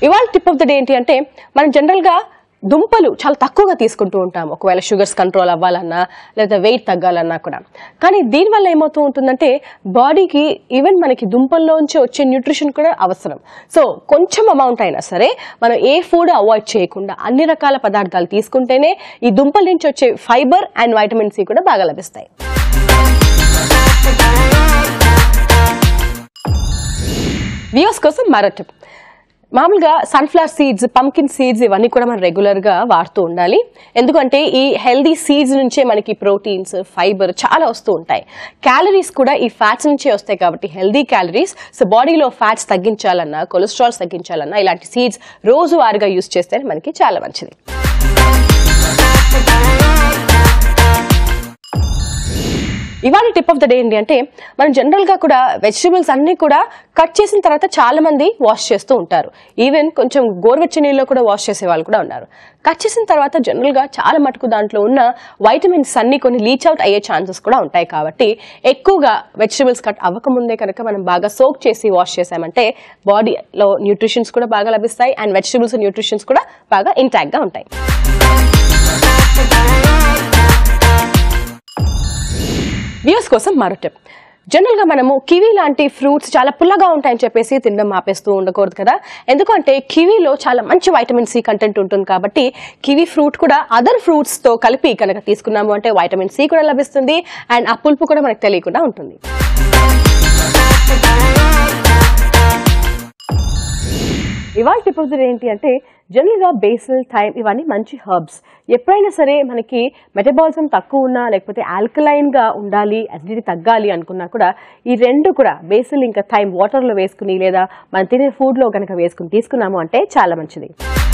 ఇవాళ tip of the day ఏంటి అంటే మనం జనరల్గా దుంపలు చాలా తక్కువగా తీసుకుంటూ ఉంటాం ఒకవేళ షుగర్స్ కంట్రోల్ అవ్వాలన్నా లేదా వెయిట్ తగ్గాలన్నా కూడా కానీ దీనివల్ల ఏమవుతూ ఉంటుందంటే బాడీకి ఈవెన్ మనకి దుంపల్లోంచి వచ్చే న్యూట్రిషన్ కూడా అవసరం సో కొంచెం అమౌంట్ అయినా సరే మనం ఏ ఫుడ్ అవాయిడ్ చేయకుండా అన్ని రకాల పదార్థాలు తీసుకుంటేనే ఈ దుంపల నుంచి వచ్చే ఫైబర్ అండ్ వైటమిన్ సి కూడా బాగా లభిస్తాయి వ్యూస్ కోసం మరో టిప్ మామూలుగా సన్ఫ్లవర్ సీడ్స్ పంకిన్ సీడ్స్ ఇవన్నీ కూడా మనం రెగ్యులర్గా వాడుతూ ఉండాలి ఎందుకంటే ఈ హెల్దీ సీడ్స్ నుంచే మనకి ప్రోటీన్స్ ఫైబర్ చాలా వస్తూ ఉంటాయి క్యాలరీస్ కూడా ఈ ఫ్యాట్స్ నుంచే వస్తాయి కాబట్టి హెల్దీ క్యాలరీస్ సో బాడీలో ఫ్యాట్స్ తగ్గించాలన్నా కొలెస్ట్రాల్స్ తగ్గించాలన్నా ఇలాంటి సీడ్స్ రోజువారీగా యూస్ చేస్తే మనకి చాలా మంచిది ఇవాళ టిప్ ఆఫ్ ద డే ఏంటి అంటే మనం జనరల్ గా కూడా వెజిటబుల్స్ అన్ని కూడా కట్ చేసిన తర్వాత చాలా మంది వాష్ చేస్తూ ఉంటారు ఈవెన్ కొంచెం గోరువెచ్చని నీళ్ళలో కూడా వాష్ చేసే వాళ్ళు కూడా ఉన్నారు కట్ చేసిన తర్వాత జనరల్ గా చాలా మటుకు దాంట్లో ఉన్న వైటమిన్స్ అన్ని కొన్ని లీచ్ అవుట్ అయ్యే ఛాన్సెస్ కూడా ఉంటాయి కాబట్టి ఎక్కువగా వెజిటబుల్స్ కట్ అవ్వకముందే కనుక మనం బాగా సోక్ చేసి వాష్ చేసామంటే బాడీలో న్యూట్రిషన్స్ కూడా బాగా లభిస్తాయి అండ్ వెజిటబుల్స్ న్యూట్రిషన్స్ కూడా బాగా ఇంటాక్ట్ గా ఉంటాయి వ్యూస్ కోసం మరో టిప్ జనరల్ గా మనము కివీ లాంటి ఫ్రూట్స్ చాలా పుల్లగా ఉంటాయని చెప్పేసి తినడం ఆపేస్తూ ఉండకూడదు కదా ఎందుకంటే కివీలో చాలా మంచి వైటమిన్ సి కంటెంట్ ఉంటుంది కాబట్టి కివీ ఫ్రూట్ కూడా అదర్ ఫ్రూట్స్ తో కలిపి కనుక తీసుకున్నాము అంటే వైటమిన్ సి కూడా లభిస్తుంది అండ్ ఆ పులుపు కూడా మనకు తెలియకుండా ఉంటుంది ఇవాళ టిప్ ఆఫ్ ద డే ఏంటి అంటే జనరల్గా బేసిల్ థైమ్ ఇవన్నీ మంచి హర్బ్స్ ఎప్పుడైనా సరే మనకి మెటబాలిజం తక్కువ ఉన్నా లేకపోతే ఆల్కలైన్గా ఉండాలి అసిడిటీ తగ్గాలి అనుకున్నా కూడా ఈ రెండు కూడా బేసిల్ ఇంకా థైమ్ వాటర్లో వేసుకుని లేదా మనం తినే ఫుడ్లో కనుక వేసుకుని తీసుకున్నాము అంటే చాలా మంచిది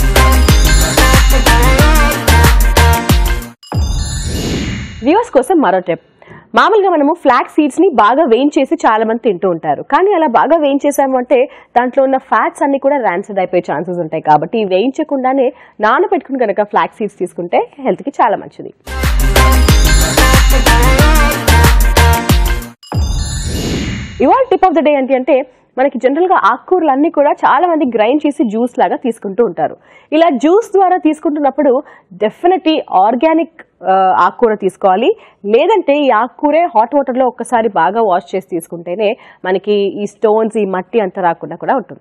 వ్యూవర్స్ కోసం మరో టిప్ మామూలుగా మనము ఫ్లాక్ సీడ్స్ ని బాగా వేయించేసి చాలా మంది తింటూ ఉంటారు కానీ అలా బాగా వేయించేసాము అంటే దాంట్లో ఉన్న ఫ్యాట్స్ అన్ని కూడా ర్యాన్సెడ్ అయిపోయే ఛాన్సెస్ ఉంటాయి కాబట్టి వేయించకుండానే నానబెట్టుకుని కనుక ఫ్లాక్ సీడ్స్ తీసుకుంటే హెల్త్ కి చాలా మంచిది ఇవాళ టిప్ ఆఫ్ ద డే ఏంటి అంటే మనకి జనరల్ గా ఆకుకూరలు అన్ని కూడా చాలా మంది గ్రైండ్ చేసి జ్యూస్ లాగా తీసుకుంటూ ఉంటారు ఇలా జ్యూస్ ద్వారా తీసుకుంటున్నప్పుడు డెఫినెట్లీ ఆర్గానిక్ ఆకుకూర తీసుకోవాలి లేదంటే ఈ ఆకుకూరే హాట్ వాటర్ లో ఒక్కసారి బాగా వాష్ చేసి తీసుకుంటేనే మనకి ఈ స్టోన్స్ ఈ మట్టి అంతా రాకుండా కూడా ఉంటుంది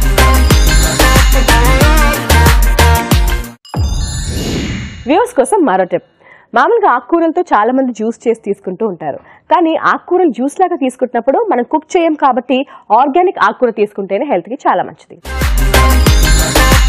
వ్యూస్ కోసం మరో టిప్ మామూలుగా ఆకుకూరలతో చాలా మంది జ్యూస్ చేసి తీసుకుంటూ ఉంటారు కానీ ఆకుకూరలు జ్యూస్ లాగా తీసుకుంటున్నప్పుడు మనం కుక్ చేయం కాబట్టి ఆర్గానిక్ ఆకుకూర తీసుకుంటేనే హెల్త్ కి చాలా మంచిది